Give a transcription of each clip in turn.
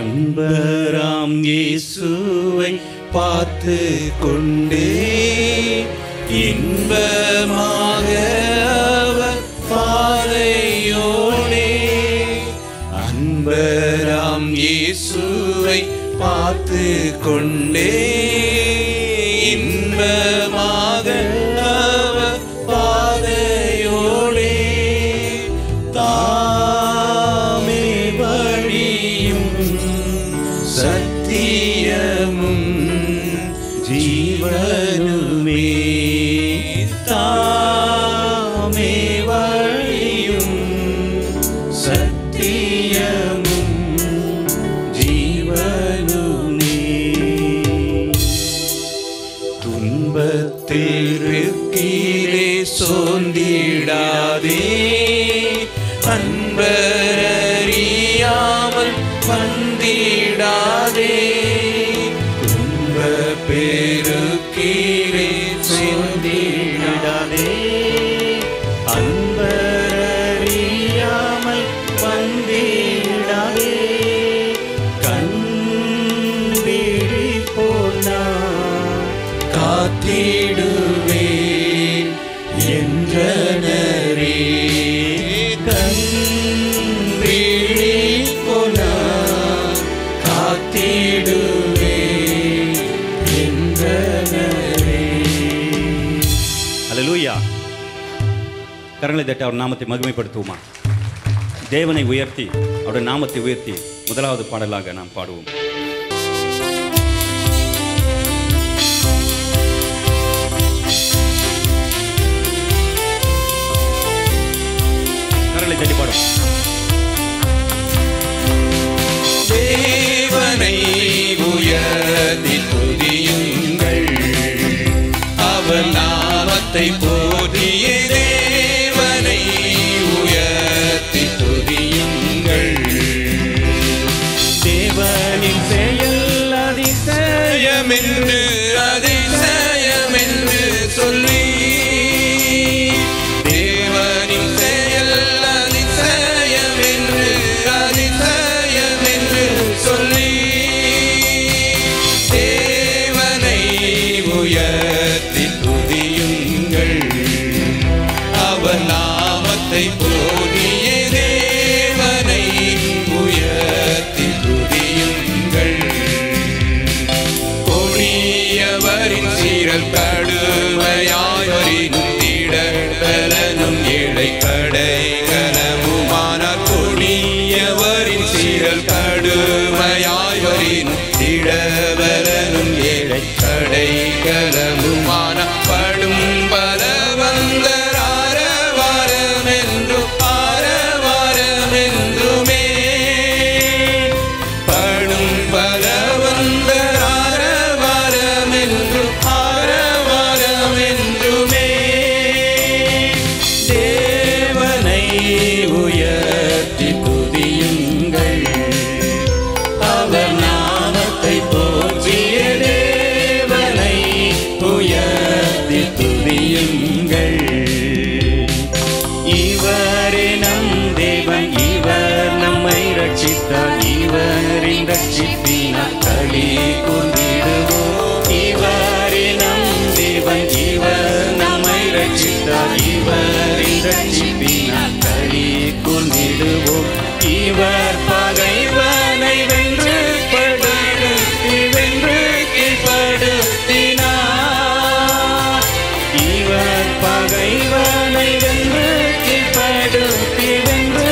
அன்பராம் இயேசுவை பார்த்து கொண்டே இன்பமாக அவர் பாதையோடே அன்பராம் இயேசுவை பார்த்து கொண்டே இன்பமாக அவர் பாதையோடே தாமே வழியும் சத்தியமும் ஜீவனுமே தாமே வழியும் சத்தியமும் ஜீவனுமே துன்பத்திற்கீழே சோர்ந்திடாதே அன்பரறியாமல் வந்திடாதே துன்ப பெருக்கீழே சோர்ந்திடாதே அன்பரறியாமல் வந்திடாதே கண்பிழி போனார் காத்திடுவே என்றனரே கண்பிழி போனார் காத்திடுவே என்றனரே அல்லேலூயா கரங்களை தட்டி அவர் நாமத்தை மகிமைப்படுத்துவோமா தேவனை உயர்த்தி அவருடைய நாமத்தை உயர்த்தி முதலாவது பாடலாக நாம் பாடுவோம் கரங்களை தட்டி பாடும் தேவனை உயர்த்தி துதியுங்கள் அவர் நாமத்தை போற்றிய தேவனை உயர்த்தி துதியுங்கள் தேவனின் செயல் அதிசயமென்று அதிசயமென்று சொல்லி தேவனின் செயல் அதிசயமென்று அதிசயமென்று சொல்லி தேவனை உயர்த்தி துதியுங்கள் அவர் நாமத்தை போதிய தேவனை உயர்த்தி துதியுங்கள் கொடியவரின் சீரல் கடுமையாய் வரினும் திடலனும் ஏழை கடைகலமுமான கொடியவரின் சீரல் கடுமையாய் வரினும் திடவலனும் ஏழை கடைகலமுமான படும் பலவந்தர் ஆரவாரமென்றும் ஆரவாரமென்றுமே படும் பலவந்தர் ஆரவாரமென்றும் ஆரவாரமென்றுமே தேவனை உயர்த்தி துதியுங்கள் அவர் நாமத்தை போற்றிய தேவனை உயர்த்தி துதியுங்கள் இவரே நம் தேவன் இவர் நம்மை ரட்சித்தார் இவரின் ரட்சிப்பினால் களி கூர்ந்திடுவோம் இவரே நம் தேவன் இவர் நம்மை ரட்சித்தார் இவரின் ரட்சிப்பினால் களி கூர்ந்திடுவோம் இவர் பகைவனை வென்று படுத்தி வென்று கீழ்படுத்தினார் இவர் பகைவனை வென்று கீழ்படுத்தி வென்று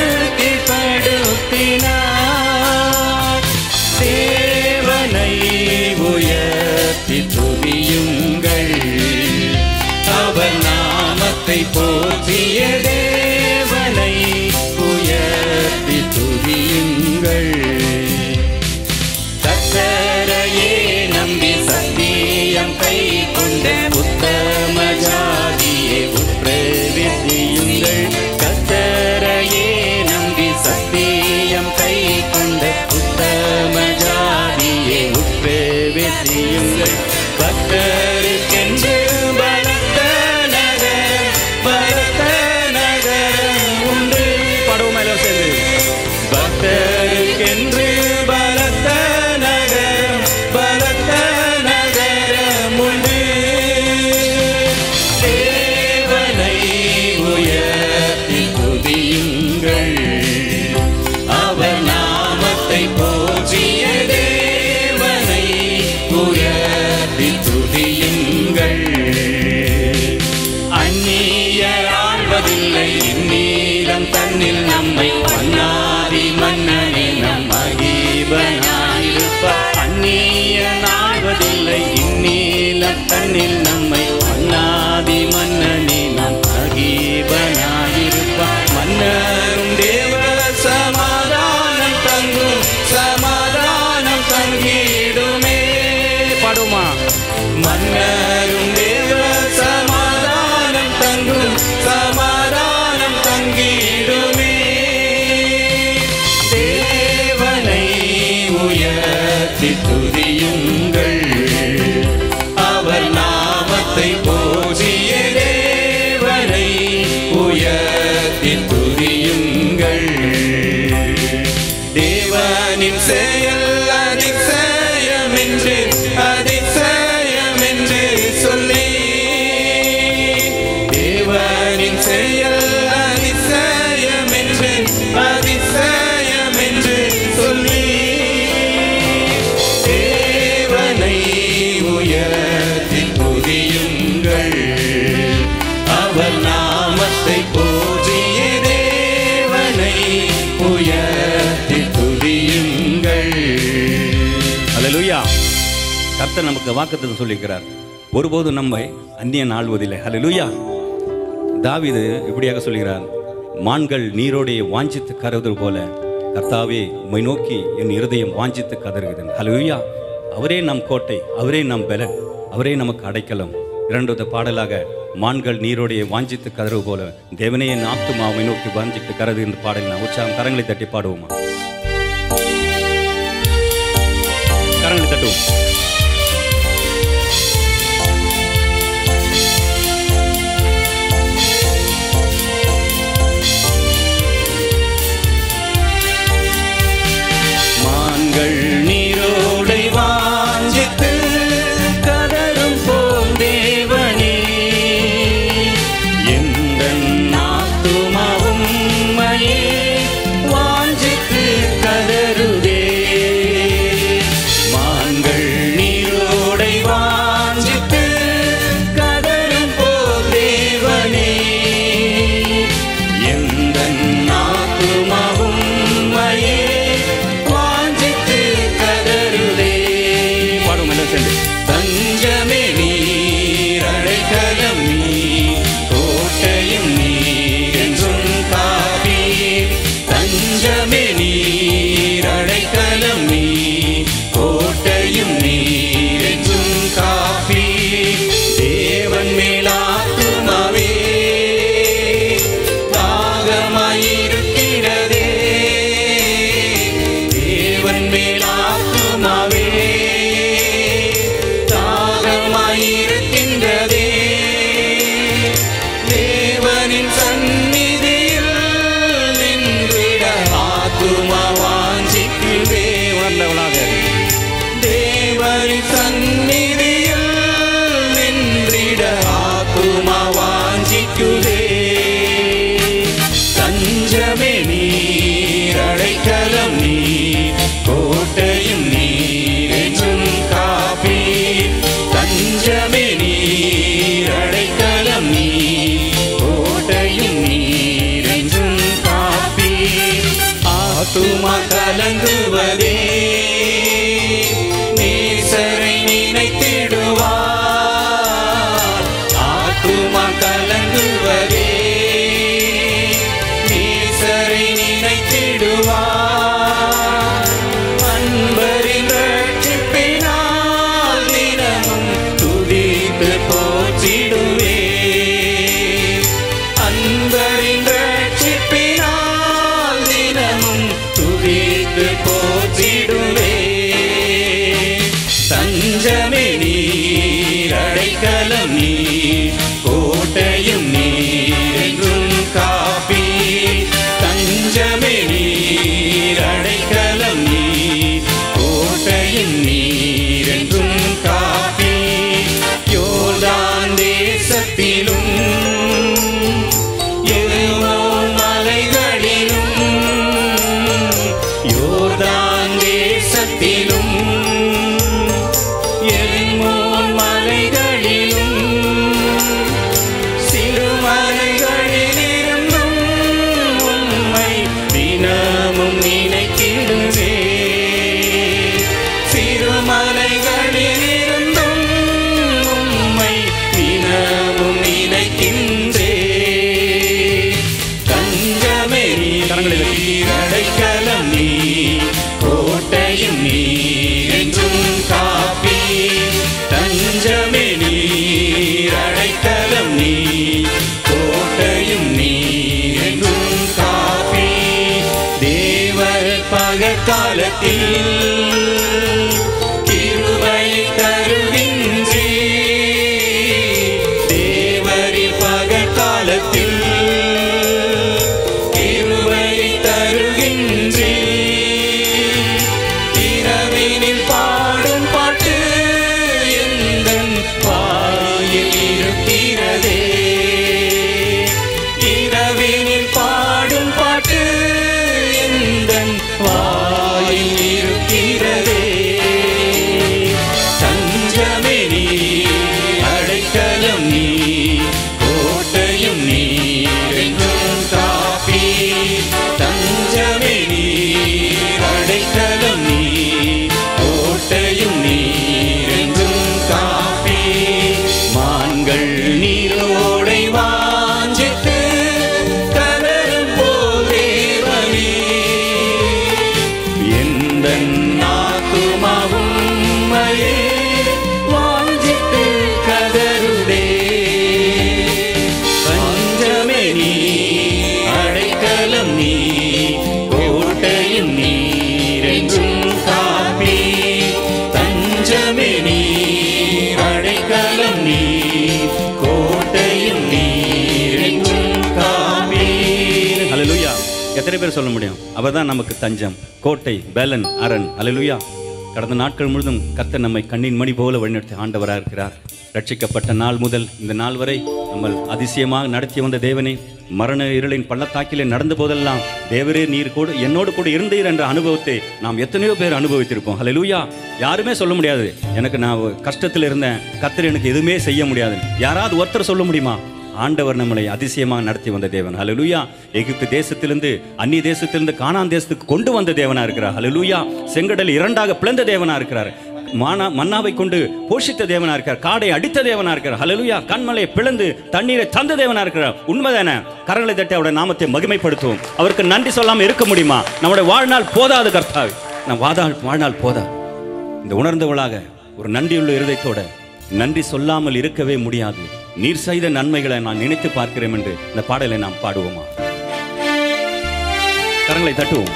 கீழ்படுத்தினார் தேவனை உயர்த்தி துதியுங்கள் அவர் நாமத்தை போற்றிய தேவனை உயர்த்தி துதியுங்கள் கத்தரையே நம்பி சத்தியம் கை மண்ணில் நம்மை மன்னாதி மன்னனே நம் மகீபனாயிருப்பார் மன்னரும் தேவ சமாதானம் தங்கும் சமாதானம் தங்கிடுமே பாடுமா மன்னரும் தேவ சமாதானம் தங்கும் சமாதானம் தங்கிடுமே தேவனை உயர்த்தி துதியுங்கள் அவர் நாமத்தை போற்றிய தேவனை உயர்த்தி துதியுங்கள் தேவனின் செயல் அதிசயம் என்று அதிசயம் என்று சொல்லி தேவனின் செயல் அதிசயம் என்று அதிசயம் என்று சொல்லி தேவனை உயர்த்தி புரியுங்கள் அவர் நாமத்தை போற்றிய தேவனை உயர்த்தி துதியுங்கள் ஹalleluya கர்த்தர் நமக்கு வாக்குத்தத்தம் சொல்லியிருக்கிறார் ஒருபோதும் நம்மை அந்நியன் ஆள்வதில்லை ஹalleluya தாவீது இப்படியாக சொல்கிறார் மான்கள் நீரோடைய வாஞ்சித்து கருதுவது போல கர்த்தாவே உம்மை நோக்கி என் இருதயம் வாஞ்சித்து கதறுகிறது ஹalleluya அவரே நம் கோட்டை அவரே நம் பலன் அவரே நமக்கு அடைக்கலம் இரண்டாவது பாடலாக மான்கள் நீரோடைய வாஞ்சித்து கதறு போல தேவனே என் ஆத்துமா உம்மை நோக்கி வாஞ்சித்து கருது என்று பாடல் நான் உற்சாகம் கரங்களை தட்டி பாடுவோமா கரங்களை தட்டுவோம் மான்கள் நீரோடை வாஞ்சித்து கதரும் போல் தேவனே எந்த நாத்துமாவும் உம்மையே வாஞ்சித்து கதறுதே மான்கள் நீரோடை வாஞ்சித்து கதரும் போல் தேவனே எந்த நாத்துமாவும் உம்மையே வாஞ்சித்து கதறுதே பாடும் எல்லாம் சேர்ந்து தஞ்சமே நீர் அடைக்கலம் நீர் கோட்டையும் நீர் என்றும் காப்பி தஞ்சமே நீர் அடைக்கலம் நீர் கோட்டையும் நீர் என்றும் காப்பி தேவன் மேலாத்துமாவே தாகமாயிருக்கிறதே தேவன் மேலாத்துமாவே தாகமாயிருக்கின்றதே தேவனின் சந்நிதியில் நின்றிட ஆத்துமா வாஞ்சிக்குதே உணர்ந்தவளாக தேவனின் சந்நிதியில் நின்றிட ஆத்துமா வாஞ்சிக்குதே தஞ்சமே நீர் அடைக்கலம் நீர் கோட்டையும் நீர் என்றும் காப்பி தஞ்சமே நீர் அடைக்கலம் நீர் கோட்டையும் நீர் என்றும் காப்பி ஆத்துமா கலங்குவதே நேசரை நினைத்திடுவார் ஆத்துமா கலங்குவதே நேசரை நினைத்திடுவார் அன்பரின் ரட்சிப்பினால் தினமும் துதித்து போற்றிடுவே அன்பரின் ரட்சிப்பினால் தினமும் துதித்து போற்றிடுவே தஞ்சமே நீர் அடைக்கலம் நீர் கோட்டையும் நீர் என்றும் காப்பி தஞ்சமே நீர் அடைக்கலம் நீர் கோட்டையும் நீர் என்றும் காப்பி யோர்தான் தேசத்திலும் எருமோன் மலைகளிலும் யோர்தான் தேசத்திலும் எரிமோன் மலைகளிலும் சிறுமலைகளிலிருந்தும் உம்மை தினமும் நினைக்கிடுவே சிறுமலைகளிலிருந்தும் உம்மை காலத்தில் கிருபை தருகின்றே தேவரின் பகல் காலத்தில் கிருபை தருகின்றே இரவினில் பாடும் பாட்டு எந்தன் வாயில் இருக்கிறதே இரவினில் பாடும் பாட்டு எந்தன் வாயில் இருக்கிறதே தஞ்சமே நீ அடைக்கலம் நீ கோட்டையும் நீ என்றும் காப்பி தஞ்சமே நீ அடைக்கலம் நீ கோட்டையும் நீ என்றும் காப்பி மான்கள் நீரோடை வாஞ்சித்து கதறும் போல் தேவனே எந்த நாத்துமாவும் உம்மையே வாஞ்சித்து கதறுதே பஞ்சமே நீ அடைக்கலம் நீ கோட்டையும் நீரென்றும் காப்பி தஞ்சமே நீ அடைக்கலம் நீ கோட்டையும் நீரென்றும் காப்பி ஹalleluya எத்தனை பேர் சொல்ல முடியும் அவர்தான் நமக்கு தஞ்சம் கோட்டை பேலன் அரண் ஹalleluya கடந்த நாட்கள் முழுதும் கர்த்தர் நம்மை கண்ணின் மணி போல வழிநடத்தி ஆண்டவராக இருக்கிறார் ரட்சிக்கப்பட்ட நாள் முதல் இந்த நாள் வரை நம்ம அதிசயமாக நடத்தி வந்த தேவனே மரண இருளின் பள்ளத்தாக்கிலே நடந்த போதெல்லாம் தேவரே நீர் கூட என்னோடு கூட இருந்தீர் என்ற அனுபவத்தை நாம் எத்தனையோ பேர் அனுபவித்திருப்போம் ஹalleluya யாருமே சொல்ல முடியாது எனக்கு நான் கஷ்டத்தில் இருந்தேன் கர்த்தர் எனக்கு எதுவுமே செய்ய முடியாது யாராவது ஒருத்தர் சொல்ல முடியுமா ஆண்டவர் நம்மளை அதிசயமாக நடத்தி வந்த தேவன் ஹalleluya எகிப்து தேசத்திலிருந்து அந்நிய தேசத்திலிருந்து கானான் தேசத்துக்கு கொண்டு வந்த தேவனா இருக்கிறார் ஹalleluya செங்கடல் இரண்டாக பிளந்த தேவனா இருக்கிறார் மானா மன்னாவை கொண்டு போஷித்த தேவனா இருக்கார் காடை அடித்த தேவனா இருக்கிறார் ஹalleluya கண்மலையை பிளந்து தண்ணீரை தந்த தேவனா இருக்கிறார் உண்மைதானே கரங்களை தட்டி அவருடைய நாமத்தை மகிமைப்படுத்துவோம் அவருக்கு நன்றி சொல்லாம இருக்க முடியுமா நம்முடைய வாழ்நாள் போதாது கர்த்தாவே நம் வாதாள் வாழ்நாள் போதாது இந்த உணர்ந்தவளாக ஒரு நன்றியுள்ள இருதயத்தோட நன்றி சொல்லாமல் இருக்கவே முடியாது நீர் செய்த நன்மைகளை நான் நினைத்து பார்க்கிறேன் என்று இந்த பாடலை நாம் பாடுவோமா கரங்களை தட்டுவோம்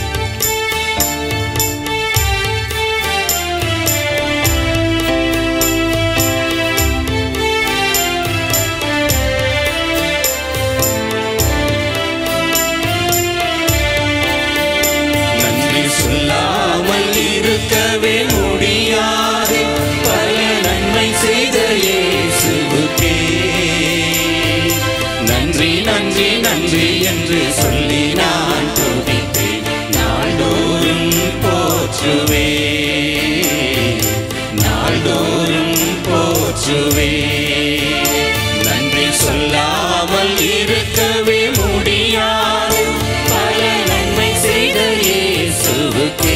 நன்றி சொல்லாமல் இருக்கவே முடியாது பல நன்மை செய்த இயேசுவுக்கே நன்றி நன்றி நன்றி என்று சொல்லி நான் துதிப்பேன் நாள்தோறும் போற்றுவே நாள்தோறும் போற்றுவே நன்றி சொல்லாமல் இருக்கவே முடியாது பல நன்மை செய்த இயேசுவுக்கே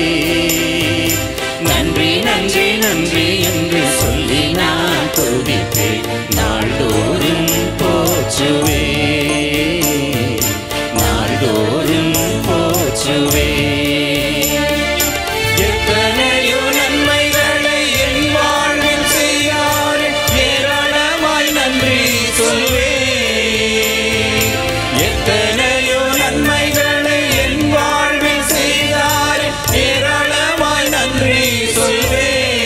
நன்றி நன்றி நன்றி என்று சொல்லி நான் துதிப்பேன் நாள்தோறும் போற்றுவே நாள்தோறும் போற்றுவே எத்தனையோ நன்மைகளை என் வாழ்வில் செய்யார் ஏராளமாய் நன்றி சொல்வே எத்தனையோ நன்மைகளை என் வாழ்வில் செய்தார் ஏராளமாய் நன்றி சொல்வே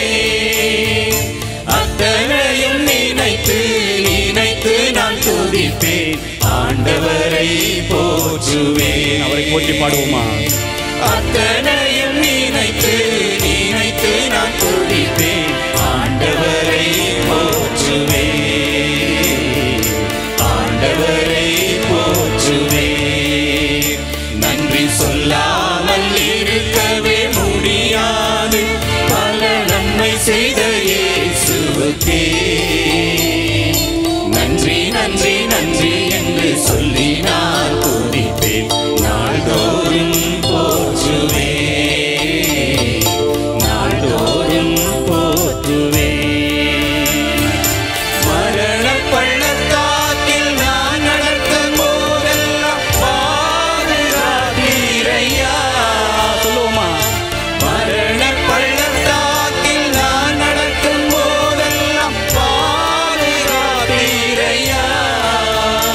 அத்தனையும் நினைத்து நினைத்து நான் துதிப்பேன் ஆண்டவரை போற்றுவேன் அவரை போற்றி பாடுவோமா அத்தனையும் நினைத்து நினைத்து நான் துடிப்பேன் ஆண்டவரை போற்றுவே ஆண்டவரை போற்றுவே நன்றி சொல்லாமல் இருக்கவே முடியாது பல நன்மை செய்த இயேசுவுக்கே நன்றி நன்றி நன்றி என்று சொல்லி நான் துதிப்பேன் நாள்தோறும் போற்றுவே நாள்தோறும் போற்றுவே மரண பள்ளத்தாக்கில் நான் நடக்கும் போதெல்லாம் பாதுகாத்தீரையா சொல்லுவோமா மரண பள்ளத்தாக்கில் நான் நடக்கும் போதெல்லாம் பாதுகாத்தீரையா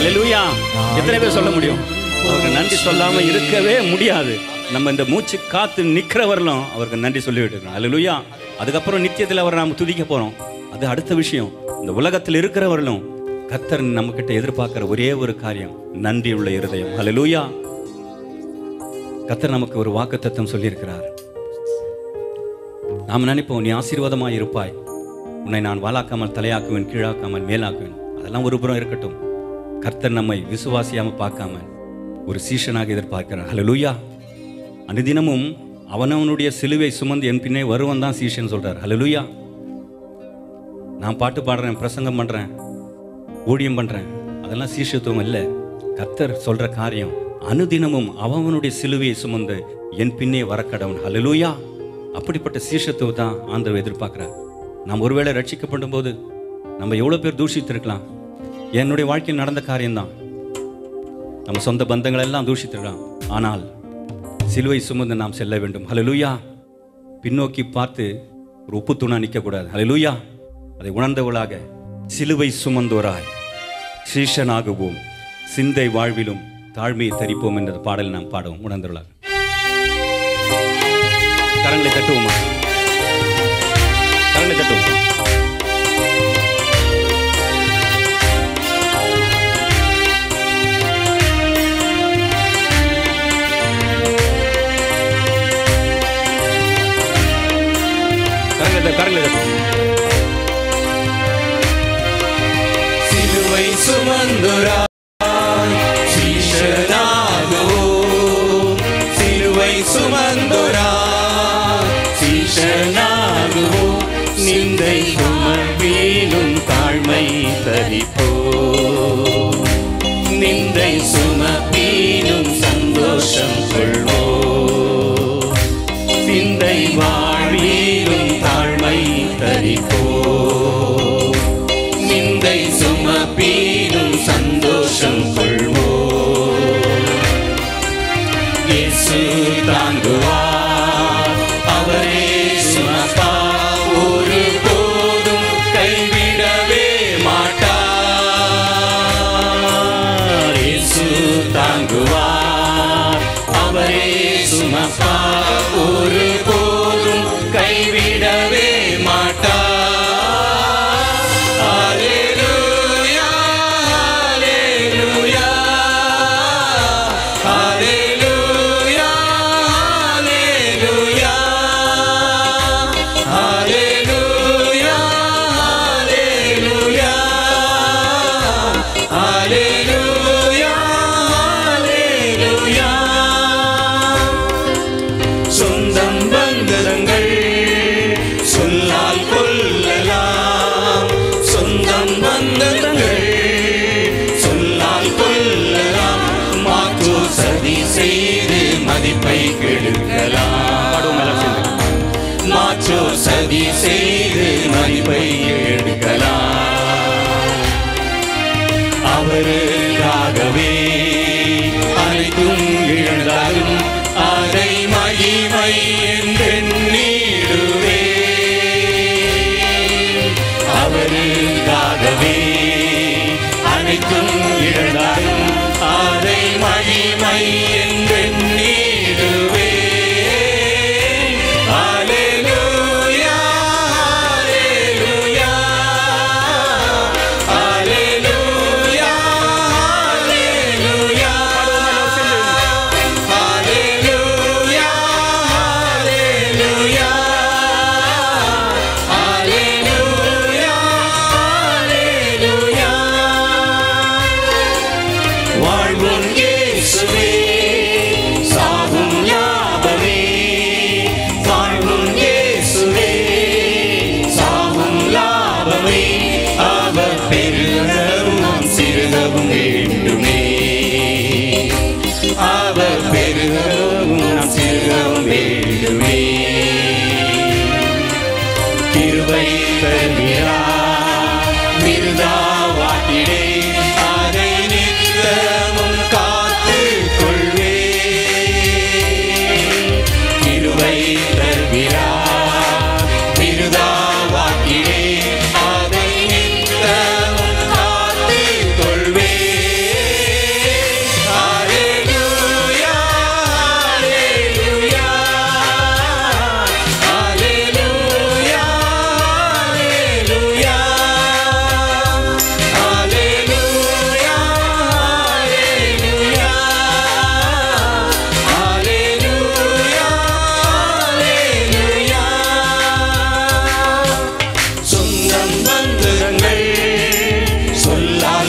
அல்லேலூயா எத்தனை பேர் சொல்ல முடியும் அவருக்கு நன்றி சொல்லாம இருக்கவே முடியாது நம்ம இந்த மூச்சு காத்து நிக்கிறவர்களும் அவருக்கு நன்றி சொல்லிவிட்டு இருக்கோம் அல்லேலூயா அதுக்கப்புறம் நித்தியத்தில் அவர் நாம் துதிக்க போறோம் அது அடுத்த விஷயம் இந்த உலகத்தில் இருக்கிறவர்களும் கத்தர் நம்ம கிட்ட எதிர்பார்க்கிற ஒரே ஒரு காரியம் நன்றி உள்ள இருதயம் அல்லேலூயா கத்தர் நமக்கு ஒரு வாக்குத்தத்தம் சொல்லியிருக்கிறார் நாம் நினைப்போம் நீ ஆசீர்வாதமாய் இருப்பாய் உன்னை நான் வாலாக்காமல் தலையாக்குவேன் கீழாக்காமல் மேலாக்குவேன் அதெல்லாம் ஒரு புறம் இருக்கட்டும் கர்த்தர் நம்மை விசுவாசியாம பார்க்காம ஒரு சீஷனாக எதிர்பார்க்கிறார் ஹalleluya அனுதினமும் அவனவனுடைய சிலுவை சுமந்து என் பின்னே வருவன் தான் சீஷன் சொல்றார் ஹalleluya நான் பாட்டு பாடுறேன் பிரசங்கம் பண்றேன் ஊழியம் பண்றேன் அதெல்லாம் சீஷத்துவம் இல்லை கர்த்தர் சொல்ற காரியம் அனுதினமும் அவனுடைய சிலுவையை சுமந்து என் பின்னே வரக்கடவன் ஹalleluya அப்படிப்பட்ட சீஷத்துவம் தான் ஆண்டவர் எதிர்பார்க்கிறார் நாம் ஒருவேளை ரட்சிக்கப்படும் போது நம்ம எவ்வளோ பேர் தூஷித்திருக்கலாம் என்னுடைய வாழ்க்கையில் நடந்த காரியம்தான் நம்ம சொந்த பந்தங்கள் எல்லாம் தூஷித்திருக்கலாம் ஆனால் சிலுவை சுமந்து நாம் செல்ல வேண்டும் ஹalleluya பின்னோக்கி பார்த்து ஒரு உப்பு தூணா நிற்கக்கூடாது ஹalleluya அதை உணர்ந்தவளாக சிலுவை சுமந்தோராய் சீஷனாகுவோம் சிந்தை வாழ்விலும் தாழ்மையை தரிப்போம் என்ற பாடல் நாம் பாடுவோம் உணர்ந்தவளாக கரங்களை தட்டுவோமா கரங்களை தட்டுவோம் கரங்களை தட்டு, கரங்களை தட்டுவோம் சிலுவை சுமந்துராய் சீஷனாகுவோம் சிலுவை சுமந்துராய் சீஷனாகுவோம் நிந்தை சுமப்பீலும் தாழ்மை தரிப்போம் நிந்தை சுமப்பீலும் சந்தோஷம் கொள்வோம் சிந்தை வாழ்வீலும் தாழ்மை தரிப்போம் நிந்தை சுமப்பீடும் சந்தோஷம் கொள்வோம் இயேசு தாங்குவார் அவரே சுமப்பார் ஒரு போதும் கைவிடவே மாட்டார் இயேசு தாங்குவார் அவரே சுமப்பார் ஒரு போதும் கைவிடவே மாட்டார் Hallelujah, hallelujah, hallelujah, hallelujah, hallelujah, hallelujah, hallelujah, hallelujah. சொந்தம் பந்தங்கள் சொல்லால் கொள்ளலாம் சொந்தம் பந்தங்கள் சொல்லால் கொள்ளலாம் மாற்று சதி செய்து மதிப்பை கெடுக்கலாம் பாடுவோம் எல்லாம் சேர்ந்து மாற்றோ சதி செய்து மதிப்பை எடுக்கலாம் அவருக்காகவே அனைத்தும் இழந்தாலும் அதை மகிமை என்றெண்ணிடுவே அவருக்காகவே அனைத்தும் இழந்தாலும் அதை மகிமை என்றெண்ணிடுவே Hallelujah, hallelujah, hallelujah, hallelujah, hallelujah, hallelujah, hallelujah, hallelujah. வாழ்வும் இயேசுவே சாவும் லாபமே வாழ்வும் இயேசுவே சாவும் லாபமே அவர் பெருகவும் நாம் சிறுகவும் வேண்டுமே அவர் பெருகவும் நாம் சிறுகவும் வேண்டுமே கிருபை தருகிறார் மிருதா வாட்டிடே அதை நித்தமும் காத்து கொள்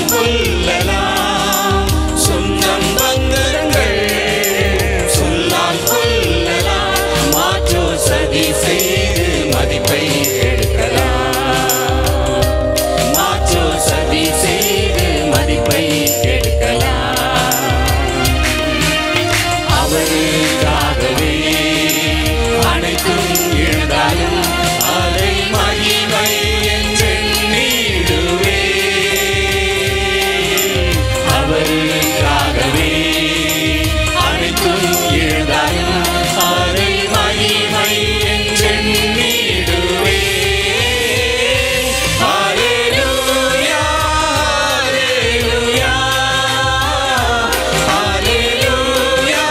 கொல்லலாம் சொந்தம் பந்தங்கள் சொல்லால் கொல்லலாம் மாற்றோ சதி செய்து மதிப்பை எடுக்கலாம் மாற்றோ சதி செய்து மதிப்பை கெடுக்கலாம் அவருக்காகவே அனைத்தும் இழந்தாலும் அதை மகிமை என்றெண்ணிடுவே அவருக்காகவே அனைத்தும் இழந்தாலும் அதை மகிமை என்றெண்ணிடுவே Hallelujah, hallelujah, hallelujah.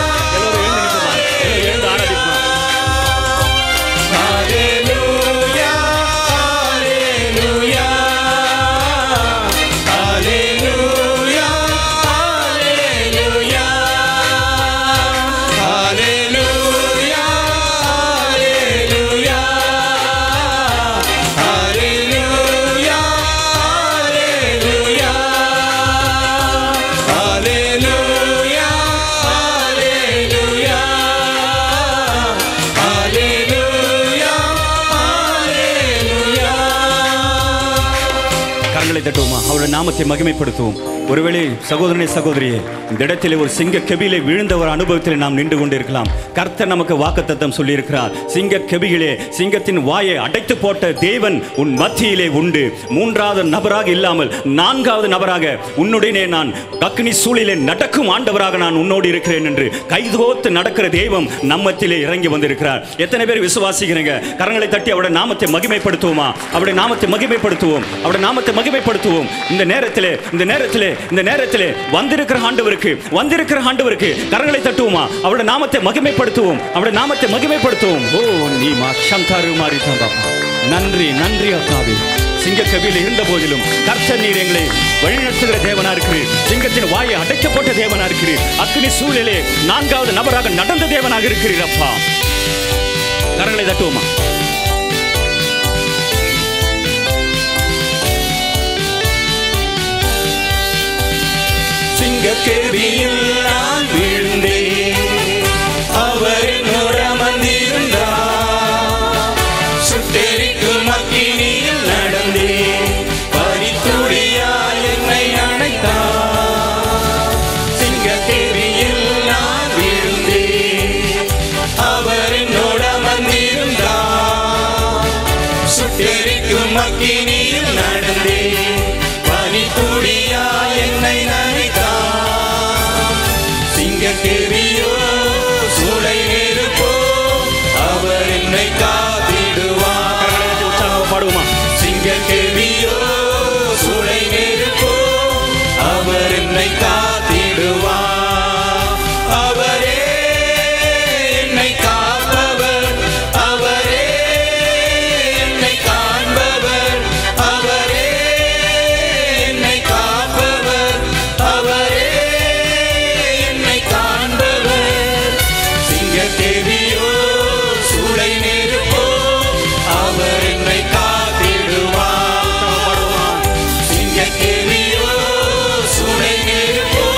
Hallelujah, hallelujah, hallelujah, hallelujah, hallelujah, hallelujah, hallelujah, hallelujah, hallelujah, hallelujah. Hallelujah, hallelujah. கரங்களை தட்டுவோமா அவருடைய நாமத்தை மகிமைப்படுத்துவோம் ஒருவேளை சகோதரனே சகோதரியே இந்த இடத்திலே ஒரு சிங்க கெபியிலே விழுந்த ஒரு அனுபவத்தில் நாம் நின்று கொண்டிருக்கலாம் கர்த்தர் நமக்கு வாக்குத்தத்தம் சொல்லியிருக்கிறார் சிங்க கெபியிலே சிங்கத்தின் வாயை அடைத்து போட்ட தேவன் உன் மத்தியிலே உண்டு மூன்றாவது நபராக இல்லாமல் நான்காவது நபராக உன்னுடனே நான் அக்னி சூழிலே நடக்கும் ஆண்டவராக நான் உன்னோடு இருக்கிறேன் என்று கைதோத்து நடக்கிற தெய்வம் நம்மத்திலே இறங்கி வந்திருக்கிறார் எத்தனை பேர் விசுவாசிக்கிறீங்க கரங்களை தட்டி அவருடைய நாமத்தை மகிமைப்படுத்துவோமா அவருடைய நாமத்தை மகிமைப்படுத்துவோம் அவருடைய நாமத்தை மகிமைப்படுத்துவோம் இந்த நேரத்திலே இந்த நேரத்திலே இந்த நேரத்திலே வந்திருக்கிற ஆண்டவருக்கு வந்திருக்கிற ஆண்டவருக்கு கரங்களை தட்டுவோமா அவருடைய நாமத்தை மகிமைப்படுத்துவோம் அவருடைய நாமத்தை மகிமைப்படுத்துவோம் ஓ நீ மா சந்தாரு மாறி நன்றி நன்றி அக்காவே சிங்க கவியில் இருந்த போதிலும் கர்த்தர் நீர் எங்களை வழிநடத்துகிற தேவனா இருக்கிறீர் சிங்கத்தின் வாயை அடைக்கப்பட்ட தேவனா இருக்கிறீர் அக்னி சூழலே நான்காவது நபராக நடந்த தேவனாக இருக்கிறீர் அப்பா கரங்களை தட்டுவோமா சிங்கக்கேபியில் நான் விழுந்தேன் அவர் என்னோட வந்திருந்தார் சுட்டெரிக்கும் அக்கினியில் நடந்தேன் பரித்துளியால் என்னை அணைத்தார் சிங்கக்கேபியில் நான் விழுந்தேன் அவர் என்னோட வந்திருந்தார் சுட்டெரிக்கும் அக்கினியில் நடந்தேன் பனித்துளியா என்னை நினைத்தார் சிங்கக்கேரியோ சூளை நெருப்போ அவர் என்னை காத்திடுவார் கரங்களை தட்டி உற்சாகமா பாடுவோமா சிங்கக்கேரியோ சூளை நெருப்போ அவர் என்னை காத்திடுவார் அவரே என்னை காப்பவர் அவரே என்னை காண்பவர் அவரே என்னை காப்பவர் அவரே என்னை காண்பவர் சிங்கத்தேவியோ சூளை நெருப்போ அவர் என்னை காத்திடுவார் சிங்கத்தேவியோ சூளை நெருப்போ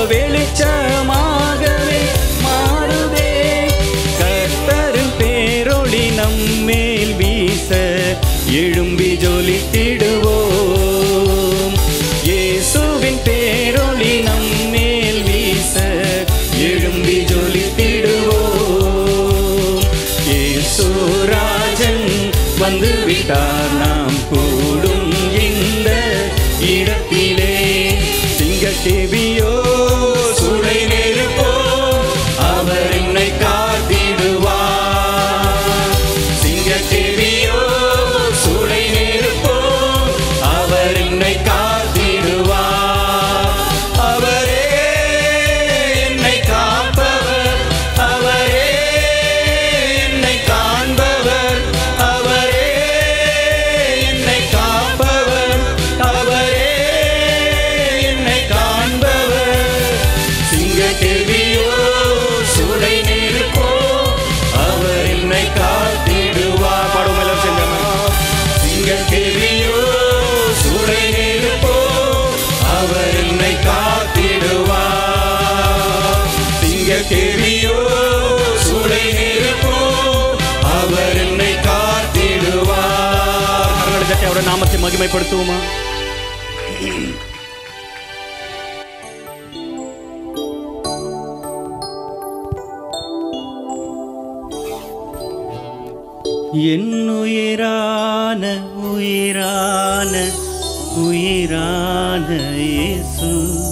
வெளிச்சமாகவே மாறுதே கர்த்தரின் பேரொளி நம்மேல் வீச எழும்பி ஜொலித்திடுவோம் இயேசுவின் பேரொளி நம்மேல் வீச எழும்பி ஜொலித்திடுவோம் இயேசு ராஜன் வந்து விட்டார் நாம் கூடும் இந்த இடத்திலே சிங்க கேவியோ சுடை நெருப்போ அவர் என்னை காத்திடுவார் சிங்க கேவியோ சுடை நெருப்போ அவர் என்னை காத்திடுவார் அவரே என்னை காப்பவர் அவரே என்னை காண்பவர் அவரே என்னை காப்பவர் அவரே என்னை காண்பவர் சிங்க கேள்வியோ சுடை நெருப்போ அவர் என்னை காத்திடுவார் பாடுவோம் எல்லாரும் சேர்ந்தாம சிங்க கேள்வியோ சுடை நெருப்போ அவர் என்னை காத்திடுவார் சிங்க கேள்வியோ சுடை நெருப்போ அவர் என்னை காத்திடுவார் கரங்களை தட்டி அவருடைய நாமத்தை மகிமைப்படுத்துவோமா என்னுயிரான உயிரான உயிரான இயேசு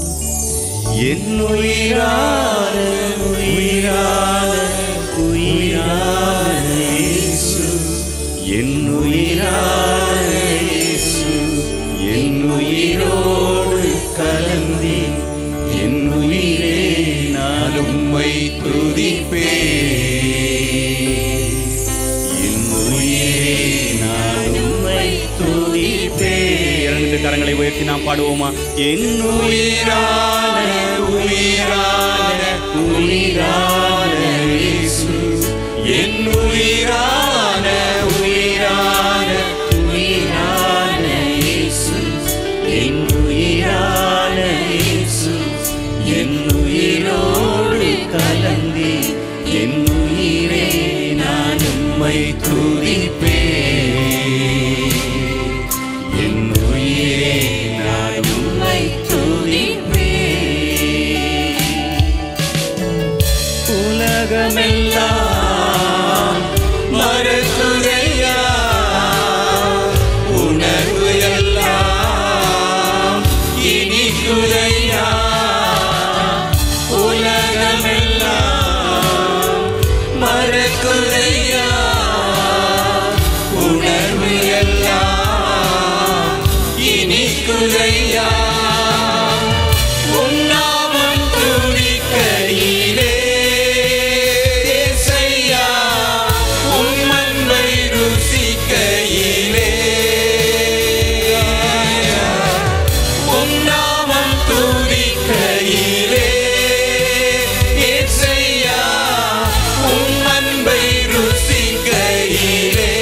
என்னுயிரான உயிரான உயிரான இயேசு என்னுயிரான இயேசு என்னுயிரோடு கலந்தி என்னுயிரே நான் உம்மை துதிப்பேன் என்னுயிரே நான் உம்மை துதிப்பேன் இரண்டு கரங்களை உயர்த்தி நாம் பாடுவோமா என்னுயிரான உயிரான உயிரான இயேசு என்னுயிரான உயிரான உயிரான இயேசு என்னுயிரான இயேசு என்னுயிரோடு கலந்தி என்னுயிரே நான் உம்மை துதிப்பேன் என்னுயிரே நான் உம்மை துதிப்பேன் உலகமெல்லாம் மறக்குதையா உணர்வு எல்லாம் இனிக்குதையா உலகமெல்லாம் மறக்குதையா உணர்வு எல்லாம் இனிக்குதையா உன்னாமம் துதிக்கையிலே இயேசையா, உம் அன்பை ருசிக்கையிலே உன்னாமம் துதிக்கையிலே இயேசையா, உம் அன்பை ருசிக்கையிலே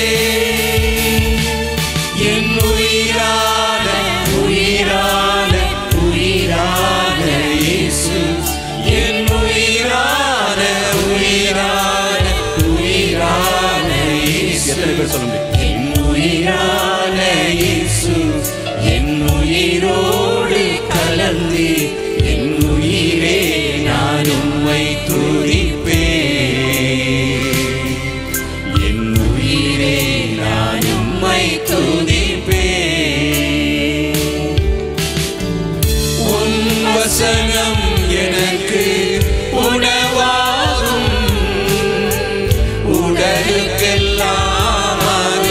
என் உயிரான உயிரான உயிரான இயேசு என் உயிரான உயிரான உயிரான இயேசு எத்தனை பேர் சொல்ல முடியும் என் உயிரான இயேசு என் உயிரோடு கலந்து என் உயிரே நான் உம்மை துதிப்பேன் என் உயிரே நான் உம்மை துதிப்பேன் உன் வசனம் எனக்கு உணவாகும் உடலுக்கெல்லாம்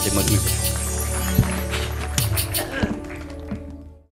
நாமத்தை மகிழ்ச்சி